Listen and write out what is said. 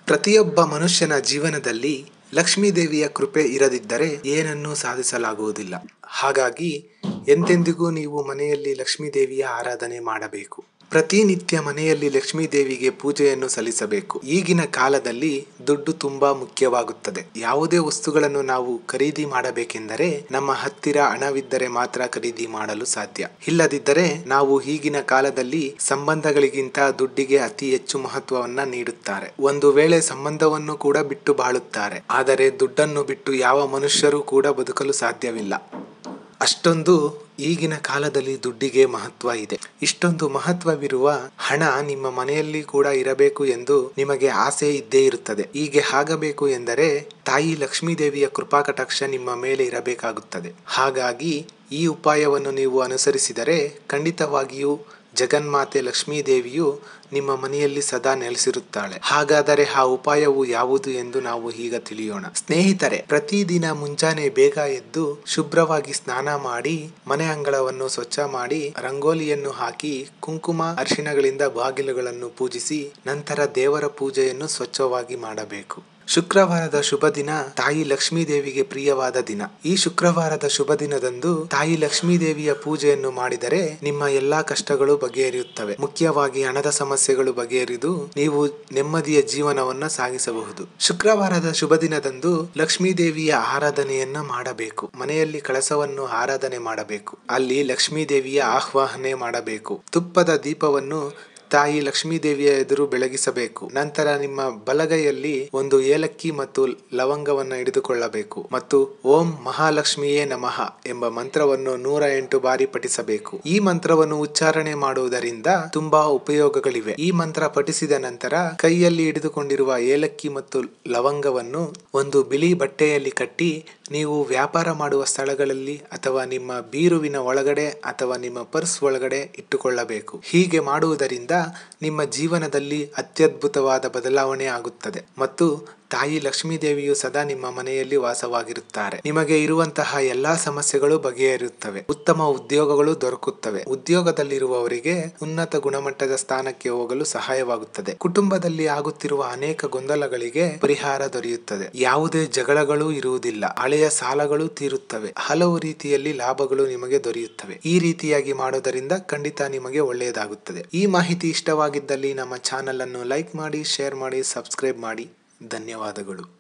ಪ್ರತಿಯೊಬ್ಬ ಮನುಷ್ಯನ ಜೀವನದಲ್ಲಿ ಲಕ್ಷ್ಮೀದೇವಿಯ ಕೃಪೆ ಇರದಿದ್ದರೆ ಏನನ್ನೂ ಸಾಧಿಸಲಾಗುವುದಿಲ್ಲ ಹಾಗಾಗಿ ಎಂದೆಂದಿಗೂ ನೀವು ಮನೆಯಲ್ಲಿ ಲಕ್ಷ್ಮೀದೇವಿಯ ಆರಾಧನೆ ಮಾಡಬೇಕು ಪ್ರತಿನಿತ್ಯ ಮನೆಯಲ್ಲಿ ಲಕ್ಷ್ಮೀದೇವಿಗೆ ಪೂಜೆಯನ್ನು ಸಲ್ಲಿಸಬೇಕು ಈಗಿನ ಕಾಲದಲ್ಲಿ ದುಡ್ಡು ತುಂಬಾ ಮುಖ್ಯವಾಗುತ್ತದೆ ಯಾವುದೇ ವಸ್ತುಗಳನ್ನು ನಾವು ಖರೀದಿ ಮಾಡಬೇಕೆಂದರೆ ನಮ್ಮ ಹತ್ತಿರ ಹಣವಿದ್ದರೆ ಮಾತ್ರ ಖರೀದಿ ಮಾಡಲು ಸಾಧ್ಯ ಇಲ್ಲದಿದ್ದರೆ ನಾವು ಈಗಿನ ಕಾಲದಲ್ಲಿ ಸಂಬಂಧಗಳಿಗಿಂತ ದುಡ್ಡಿಗೆ ಅತಿ ಹೆಚ್ಚು ಮಹತ್ವವನ್ನ ನೀಡುತ್ತಾರೆ ಒಂದು ವೇಳೆ ಸಂಬಂಧವನ್ನು ಕೂಡ ಬಿಟ್ಟು ಬಾಳುತ್ತಾರೆ ಆದರೆ ದುಡ್ಡನ್ನು ಬಿಟ್ಟು ಯಾವ ಮನುಷ್ಯರೂ ಕೂಡ ಬದುಕಲು ಸಾಧ್ಯವಿಲ್ಲ ಅಷ್ಟೊಂದು ಈಗಿನ ಕಾಲದಲ್ಲಿ ದುಡ್ಡಿಗೆ ಮಹತ್ವ ಇದೆ ಇಷ್ಟೊಂದು ಮಹತ್ವವಿರುವ ಹಣ ನಿಮ್ಮ ಮನೆಯಲ್ಲಿ ಕೂಡ ಇರಬೇಕು ಎಂದು ನಿಮಗೆ ಆಸೆ ಇದ್ದೇ ಇರುತ್ತದೆ ಹೀಗೆ ಆಗಬೇಕು ಎಂದರೆ ತಾಯಿ ಲಕ್ಷ್ಮೀದೇವಿಯ ಕೃಪಾ ಕಟಾಕ್ಷ ನಿಮ್ಮ ಮೇಲೆ ಇರಬೇಕಾಗುತ್ತದೆ ಹಾಗಾಗಿ ಈ ಉಪಾಯವನ್ನು ನೀವು ಅನುಸರಿಸಿದರೆ ಖಂಡಿತವಾಗಿಯೂ ಜಗನ್ಮಾತೆ ಲಕ್ಷ್ಮೀದೇವಿಯು ನಿಮ್ಮ ಮನೆಯಲ್ಲಿ ಸದಾ ನೆಲೆಸಿರುತ್ತಾಳೆ ಹಾಗಾದರೆ ಆ ಉಪಾಯವು ಯಾವುದು ಎಂದು ನಾವು ಈಗ ತಿಳಿಯೋಣ ಸ್ನೇಹಿತರೆ ಪ್ರತಿದಿನ ಮುಂಜಾನೆ ಬೇಗ ಎದ್ದು ಶುಭ್ರವಾಗಿ ಸ್ನಾನ ಮಾಡಿ ಮನೆ ಅಂಗಳವನ್ನು ಸ್ವಚ್ಛ ಮಾಡಿ ರಂಗೋಲಿಯನ್ನು ಹಾಕಿ ಕುಂಕುಮ ಅರಿಶಿಣಗಳಿಂದ ಬಾಗಿಲುಗಳನ್ನು ಪೂಜಿಸಿ ನಂತರ ದೇವರ ಪೂಜೆಯನ್ನು ಸ್ವಚ್ಛವಾಗಿ ಮಾಡಬೇಕು ಶುಕ್ರವಾರದ ಶುಭ ದಿನ ತಾಯಿ ಲಕ್ಷ್ಮೀ ದೇವಿಗೆ ಪ್ರಿಯವಾದ ದಿನ ಈ ಶುಕ್ರವಾರದ ಶುಭ ದಿನದಂದು ತಾಯಿ ಲಕ್ಷ್ಮೀ ದೇವಿಯ ಪೂಜೆಯನ್ನು ಮಾಡಿದರೆ ನಿಮ್ಮ ಎಲ್ಲಾ ಕಷ್ಟಗಳು ಬಗೆಹರಿಯುತ್ತವೆ ಮುಖ್ಯವಾಗಿ ಹಣದ ಸಮಸ್ಯೆಗಳು ಬಗೆಹರಿದು ನೀವು ನೆಮ್ಮದಿಯ ಜೀವನವನ್ನ ಸಾಗಿಸಬಹುದು ಶುಕ್ರವಾರದ ಶುಭ ದಿನದಂದು ಲಕ್ಷ್ಮೀ ದೇವಿಯ ಆರಾಧನೆಯನ್ನ ಮಾಡಬೇಕು ಮನೆಯಲ್ಲಿ ಕಳಸವನ್ನು ಆರಾಧನೆ ಮಾಡಬೇಕು ಅಲ್ಲಿ ಲಕ್ಷ್ಮೀ ದೇವಿಯ ಆಹ್ವಾಹನೆ ಮಾಡಬೇಕು ತುಪ್ಪದ ದೀಪವನ್ನು ತಾಯಿ ಲಕ್ಷ್ಮೀ ದೇವಿಯ ಎದುರು ಬೆಳಗಿಸಬೇಕು ನಂತರ ನಿಮ್ಮ ಬಲಗೈಯಲ್ಲಿ ಒಂದು ಏಲಕ್ಕಿ ಮತ್ತು ಲವಂಗವನ್ನ ಹಿಡಿದುಕೊಳ್ಳಬೇಕು ಮತ್ತು ಓಂ ಮಹಾಲಕ್ಷ್ಮಿಯೇ ನಮಃ ಎಂಬ ಮಂತ್ರವನ್ನು ನೂರ ಎಂಟು ಬಾರಿ ಪಠಿಸಬೇಕು ಈ ಮಂತ್ರವನ್ನು ಉಚ್ಚಾರಣೆ ಮಾಡುವುದರಿಂದ ತುಂಬಾ ಉಪಯೋಗಗಳಿವೆ ಈ ಮಂತ್ರ ಪಠಿಸಿದ ನಂತರ ಕೈಯಲ್ಲಿ ಹಿಡಿದುಕೊಂಡಿರುವ ಏಲಕ್ಕಿ ಮತ್ತು ಲವಂಗವನ್ನು ಒಂದು ಬಿಳಿ ಬಟ್ಟೆಯಲ್ಲಿ ಕಟ್ಟಿ ನೀವು ವ್ಯಾಪಾರ ಮಾಡುವ ಸ್ಥಳಗಳಲ್ಲಿ ಅಥವಾ ನಿಮ್ಮ ಬೀರುವಿನ ಒಳಗಡೆ ಅಥವಾ ನಿಮ್ಮ ಪರ್ಸ್ ಒಳಗಡೆ ಇಟ್ಟುಕೊಳ್ಳಬೇಕು ಹೀಗೆ ಮಾಡುವುದರಿಂದ ನಿಮ್ಮ ಜೀವನದಲ್ಲಿ ಅತ್ಯದ್ಭುತವಾದ ಬದಲಾವಣೆ ಆಗುತ್ತದೆ ಮತ್ತು ತಾಯಿ ಲಕ್ಷ್ಮೀ ದೇವಿಯು ಸದಾ ನಿಮ್ಮ ಮನೆಯಲ್ಲಿ ವಾಸವಾಗಿರುತ್ತಾರೆ ನಿಮಗೆ ಇರುವಂತಹ ಎಲ್ಲಾ ಸಮಸ್ಯೆಗಳು ಬಗೆಹರಿಯುತ್ತವೆ ಉತ್ತಮ ಉದ್ಯೋಗಗಳು ದೊರಕುತ್ತವೆ ಉದ್ಯೋಗದಲ್ಲಿರುವವರಿಗೆ ಉನ್ನತ ಗುಣಮಟ್ಟದ ಸ್ಥಾನಕ್ಕೆ ಹೋಗಲು ಸಹಾಯವಾಗುತ್ತದೆ ಕುಟುಂಬದಲ್ಲಿ ಆಗುತ್ತಿರುವ ಅನೇಕ ಗೊಂದಲಗಳಿಗೆ ಪರಿಹಾರ ದೊರೆಯುತ್ತದೆ ಯಾವುದೇ ಜಗಳಗಳು ಇರುವುದಿಲ್ಲ ಹಳೆಯ ಸಾಲಗಳು ತೀರುತ್ತವೆ ಹಲವು ರೀತಿಯಲ್ಲಿ ಲಾಭಗಳು ನಿಮಗೆ ದೊರೆಯುತ್ತವೆ ಈ ರೀತಿಯಾಗಿ ಮಾಡೋದರಿಂದ ಖಂಡಿತ ನಿಮಗೆ ಒಳ್ಳೆಯದಾಗುತ್ತದೆ ಈ ಮಾಹಿತಿ ಇಷ್ಟವಾಗಿದ್ದಲ್ಲಿ ನಮ್ಮ ಚಾನಲ್ ಅನ್ನು ಲೈಕ್ ಮಾಡಿ ಶೇರ್ ಮಾಡಿ ಸಬ್ಸ್ಕ್ರೈಬ್ ಮಾಡಿ ಧನ್ಯವಾದಗಳು